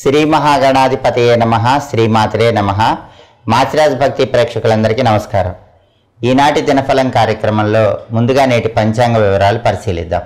శ్రీ మహాగణాధిపతయే నమ శ్రీమాతరే నమ మాచిరాజ్ భక్తి ప్రేక్షకులందరికీ నమస్కారం ఈనాటి దినఫలం కార్యక్రమంలో ముందుగా నేటి పంచాంగ వివరాలు పరిశీలిద్దాం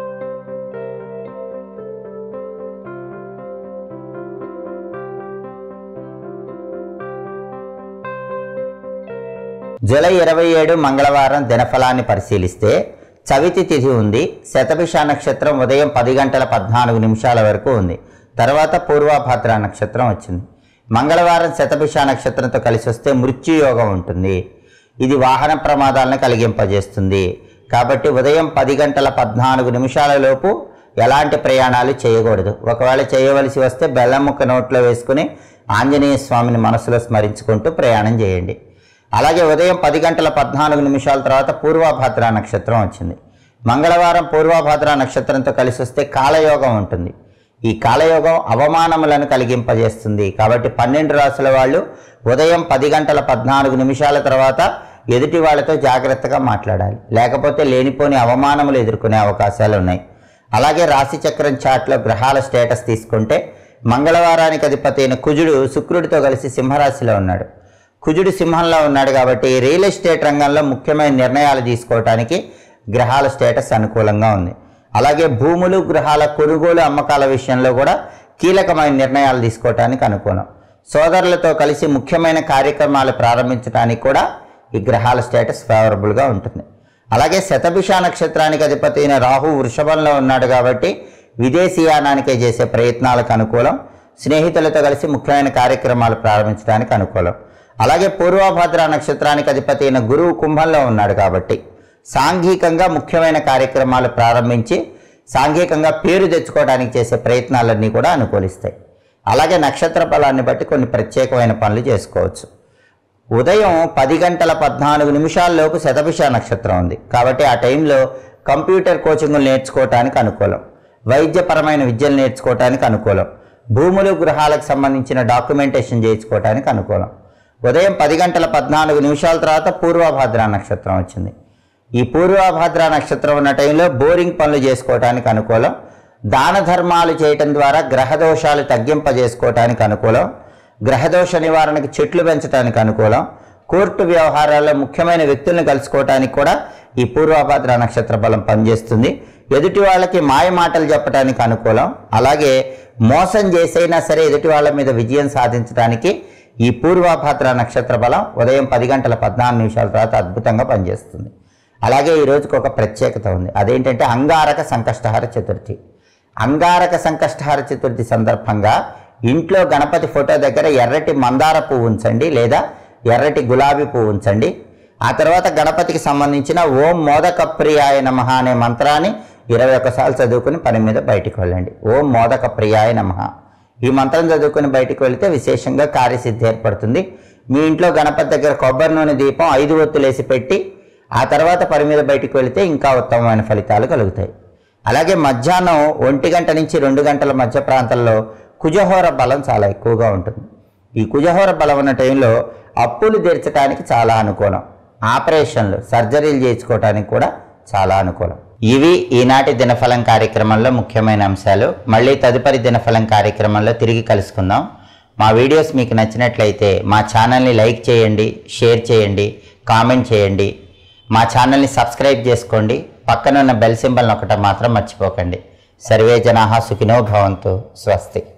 జూలై ఇరవై ఏడు మంగళవారం దినఫలాన్ని పరిశీలిస్తే చవితి తిథి ఉంది శతభిష నక్షత్రం ఉదయం పది గంటల పద్నాలుగు నిమిషాల వరకు ఉంది తర్వాత పూర్వాభాద్ర నక్షత్రం వచ్చింది మంగళవారం శతభిష నక్షత్రంతో కలిసి వస్తే మృత్యుయోగం ఉంటుంది ఇది వాహన ప్రమాదాలను కలిగింపజేస్తుంది కాబట్టి ఉదయం పది గంటల పద్నాలుగు నిమిషాల లోపు ఎలాంటి ప్రయాణాలు చేయకూడదు ఒకవేళ చేయవలసి వస్తే బెల్లం ముక్క నోట్లో వేసుకుని ఆంజనేయ స్వామిని మనసులో స్మరించుకుంటూ ప్రయాణం చేయండి అలాగే ఉదయం పది గంటల పద్నాలుగు నిమిషాల తర్వాత పూర్వభాద్ర నక్షత్రం వచ్చింది మంగళవారం పూర్వభాద్ర నక్షత్రంతో కలిసి వస్తే కాలయోగం ఉంటుంది ఈ కాలయోగం అవమానములను కలిగింపజేస్తుంది కాబట్టి పన్నెండు రాసుల వాళ్ళు ఉదయం పది గంటల పద్నాలుగు నిమిషాల తర్వాత ఎదుటి వాళ్ళతో జాగ్రత్తగా మాట్లాడాలి లేకపోతే లేనిపోని అవమానములు ఎదుర్కొనే అవకాశాలు ఉన్నాయి అలాగే రాశి చక్రం చాట్లో గ్రహాల స్టేటస్ తీసుకుంటే మంగళవారానికి అధిపతి అయిన కుజుడు శుక్రుడితో కలిసి సింహరాశిలో ఉన్నాడు కుజుడు సింహంలో ఉన్నాడు కాబట్టి రియల్ ఎస్టేట్ రంగంలో ముఖ్యమైన నిర్ణయాలు తీసుకోవటానికి గ్రహాల స్టేటస్ అనుకూలంగా ఉంది అలాగే భూములు గృహాల కొనుగోలు అమ్మకాల విషయంలో కూడా కీలకమైన నిర్ణయాలు తీసుకోవటానికి అనుకూలం సోదరులతో కలిసి ముఖ్యమైన కార్యక్రమాలు ప్రారంభించడానికి కూడా ఈ గ్రహాల స్టేటస్ ఫేవరబుల్గా ఉంటుంది అలాగే శతభిష నక్షత్రానికి అధిపతి అయిన రాహు వృషభంలో ఉన్నాడు కాబట్టి విదేశీయానానికే చేసే ప్రయత్నాలకు అనుకూలం స్నేహితులతో కలిసి ముఖ్యమైన కార్యక్రమాలు ప్రారంభించడానికి అనుకూలం అలాగే పూర్వభద్ర నక్షత్రానికి అధిపతి అయిన గురువు కుంభంలో ఉన్నాడు కాబట్టి సాంఘికంగా ముఖ్యమైన కార్యక్రమాలు ప్రారంభించి సాంఘికంగా పేరు తెచ్చుకోవడానికి చేసే ప్రయత్నాలన్నీ కూడా అనుకూలిస్తాయి అలాగే నక్షత్ర ఫలాన్ని బట్టి కొన్ని ప్రత్యేకమైన పనులు చేసుకోవచ్చు ఉదయం పది గంటల పద్నాలుగు నిమిషాల్లోపు శతభిష నక్షత్రం ఉంది కాబట్టి ఆ టైంలో కంప్యూటర్ కోచింగ్లు నేర్చుకోవటానికి అనుకూలం వైద్యపరమైన విద్యలు నేర్చుకోవటానికి అనుకూలం భూములు గృహాలకు సంబంధించిన డాక్యుమెంటేషన్ చేయించుకోవటానికి అనుకూలం ఉదయం పది గంటల పద్నాలుగు నిమిషాల తర్వాత పూర్వభాద్ర నక్షత్రం వచ్చింది ఈ పూర్వభాద్ర నక్షత్రం ఉన్న టైంలో బోరింగ్ పనులు చేసుకోవటానికి అనుకూలం దాన ధర్మాలు చేయటం ద్వారా గ్రహదోషాలు తగ్గింపజేసుకోవటానికి అనుకూలం గ్రహదోష నివారణకు చెట్లు పెంచడానికి అనుకూలం కోర్టు వ్యవహారాల్లో ముఖ్యమైన వ్యక్తులను కలుసుకోవటానికి కూడా ఈ పూర్వభాద్ర నక్షత్ర బలం పనిచేస్తుంది ఎదుటి వాళ్ళకి మాయ మాటలు చెప్పడానికి అనుకూలం అలాగే మోసం చేసైనా సరే ఎదుటి వాళ్ళ మీద విజయం సాధించడానికి ఈ పూర్వభాద్ర నక్షత్ర బలం ఉదయం పది గంటల పద్నాలుగు నిమిషాల తర్వాత అద్భుతంగా పనిచేస్తుంది అలాగే ఈ రోజుకి ఒక ప్రత్యేకత ఉంది అదేంటంటే అంగారక సంకష్టహార చతుర్థి అంగారక సంకష్టహార చతుర్థి సందర్భంగా ఇంట్లో గణపతి ఫోటో దగ్గర ఎర్రటి మందార పువ్వు ఉంచండి లేదా ఎర్రటి గులాబీ పువ్వు ఉంచండి ఆ తర్వాత గణపతికి సంబంధించిన ఓం మోదక ప్రియాయ నమ అనే మంత్రాన్ని ఇరవై ఒక్కసార్లు చదువుకుని పని మీద బయటికి వెళ్ళండి ఓం మోదక ప్రియాయ నమ ఈ మంత్రం చదువుకుని బయటికి వెళితే విశేషంగా కార్యసిద్ధి ఏర్పడుతుంది మీ ఇంట్లో గణపతి దగ్గర కొబ్బరి నూనె దీపం ఐదు ఒత్తులేసి పెట్టి ఆ తర్వాత పని మీద బయటికి వెళితే ఇంకా ఉత్తమమైన ఫలితాలు కలుగుతాయి అలాగే మధ్యాహ్నం ఒంటి గంట నుంచి రెండు గంటల మధ్య ప్రాంతంలో కుజహోర బలం చాలా ఎక్కువగా ఉంటుంది ఈ కుజహోర బలం ఉన్న టైంలో అప్పులు తీర్చడానికి చాలా అనుకూలం ఆపరేషన్లు సర్జరీలు చేయించుకోవడానికి కూడా చాలా అనుకూలం ఇవి ఈనాటి దినఫలం కార్యక్రమంలో ముఖ్యమైన అంశాలు మళ్ళీ తదుపరి దినఫలం కార్యక్రమంలో తిరిగి కలుసుకుందాం మా వీడియోస్ మీకు నచ్చినట్లయితే మా ఛానల్ని లైక్ చేయండి షేర్ చేయండి కామెంట్ చేయండి మా ఛానల్ని సబ్స్క్రైబ్ చేసుకోండి పక్కనున్న బెల్ సింబల్ నొక్కటం మాత్రం మర్చిపోకండి సర్వే జనాహ సుఖినో భవంతు స్వస్తి